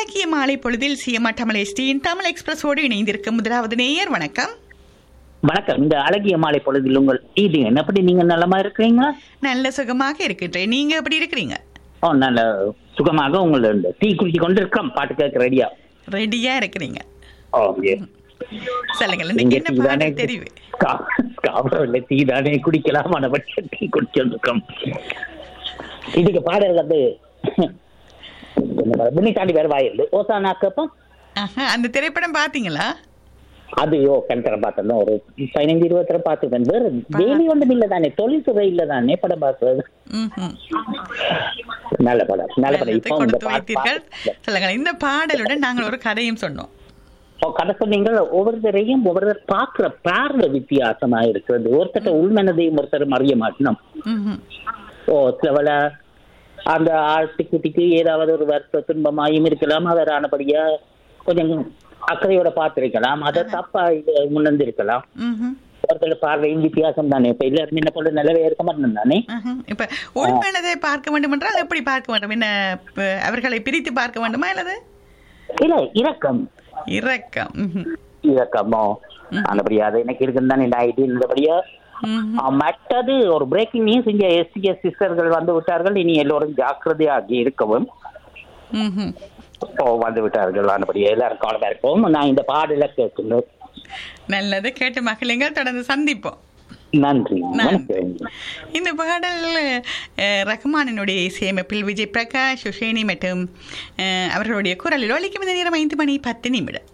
அழகிய மாலை பொழுதில் சிஎம்ஆ தமிழ் எஸ்டியின் தமிழ் எக்ஸ்பிரஸோடு இணைந்திருக்கும் முதலாவது நேயர் வணக்கம் வணக்கம் இந்த அழகிய மாலை பொழுதில் உங்கள் இது எப்படி நீங்க நலமா இருக்கிறீங்களா நல்ல சுகமாக இருக்கின்றேன் நீங்க எப்படி இருக்கிறீங்க ஓ நல்ல சுகமாக உங்களை இந்த டீ குடிச்சு கொண்டு இருக்கோம் பாட்டு கேட்க ரெடியா ரெடியா இருக்கிறீங்க ஓ ஏ சொல்லுங்கள் நீங்க இன்னைக்கு என்ன டீ தானே பாடல் தெரிவு காவல டீ தானே குடிக்கலாம் மனப்பட்ட டீ குடிச்சுட்டு இருக்கோம் இதுக்கு பாடல் வந்து முன்னி தாண்டி வேற வாயில் ஓசானாக்கப்பம் ஆஹா, அந்த திரைப்படம் பாத்தீங்களா அது ஓ கணக்கரை பார்த்தோம் ஒரு பதினஞ்சு இருபது தடவை பார்த்துருக்கேன் வேற வேலி ஒன்றும் இல்லை தானே தொழில்துறை இல்லை தானே படம் பார்க்கறது ம்ஹும். நல்ல படம் நல்ல படம் நல்லதை இப்போ இந்த கொடுத்து பாட்டு வைத்தீர்கள் பாட்டு- சொல்லுங்கள் இந்த பாடலுடன் நாங்கள் ஒரு கதையும் சொன்னோம் இப்போ கதை சொன்னீங்க ஒவ்வொருத்தரையும் ஒவ்வொருத்தர் பார்க்கிற பார்வை வித்தியாசமா இருக்கிறது ஒருத்தர் உள்மனதையும் ஒருத்தர் அறிய மாட்டணும் ம்ஹும். ஓ சிலவள அந்த ஆட்டுக்குட்டிக்கு ஏதாவது ஒரு வருத்த துன்பமாயும் இருக்கலாம் அவர் ஆனபடியா கொஞ்சம் அக்கறையோட பார்த்திருக்கலாம் அதை தப்பா இது முன்னந்திருக்கலாம் ம்ஹும். ஒருத்தர் பார்வையும் வித்தியாசம் தானே இப்ப எல்லாருமே என்ன போல நிலவே இருக்க மாட்டோம் தானே ம்ஹும். இப்ப உள்மனதை பார்க்க வேண்டும் என்றால் எப்படி பார்க்க வேண்டும் என்ன இப்ப அவர்களை பிரித்து பார்க்க வேண்டுமா அல்லது இல்ல இரக்கம் இரக்கம் ம்ஹும். இரக்கமோ ஆனபடியா அது எனக்கு இருக்குன்னு தானே இந்த ஐடியா இருந்தபடியா ம்ஹும். ஆ, மற்றது ஒரு பிரேக்கிங் நியூஸ் இங்க எஸ்டிஎஸ் சிஸ்டர்கள் வந்து விட்டார்கள் இனி எல்லோரும் ஜாக்கிரதையாகி இருக்கவும் ம்ஹும். ஓ வந்து விட்டார்கள் ஆனபடி எல்லாரும் கவனமா இருக்கவும் நான் இந்த பாடல கேட்கிறேன் நல்லது கேட்டு மகிழுங்கள் தொடர்ந்து சந்திப்போம் நன்றி நன்றி. வணக்கம் இந்த பாடல் அஹ், ரஹ்மானினுடைய இசையமைப்பில் விஜய் பிரகாஷ் சுஷேனி மற்றும் அஹ், அவர்களுடைய குரலில் ஒலிக்கும் இந்த நேரம் ஐந்து மணி பத்து நிமிடம்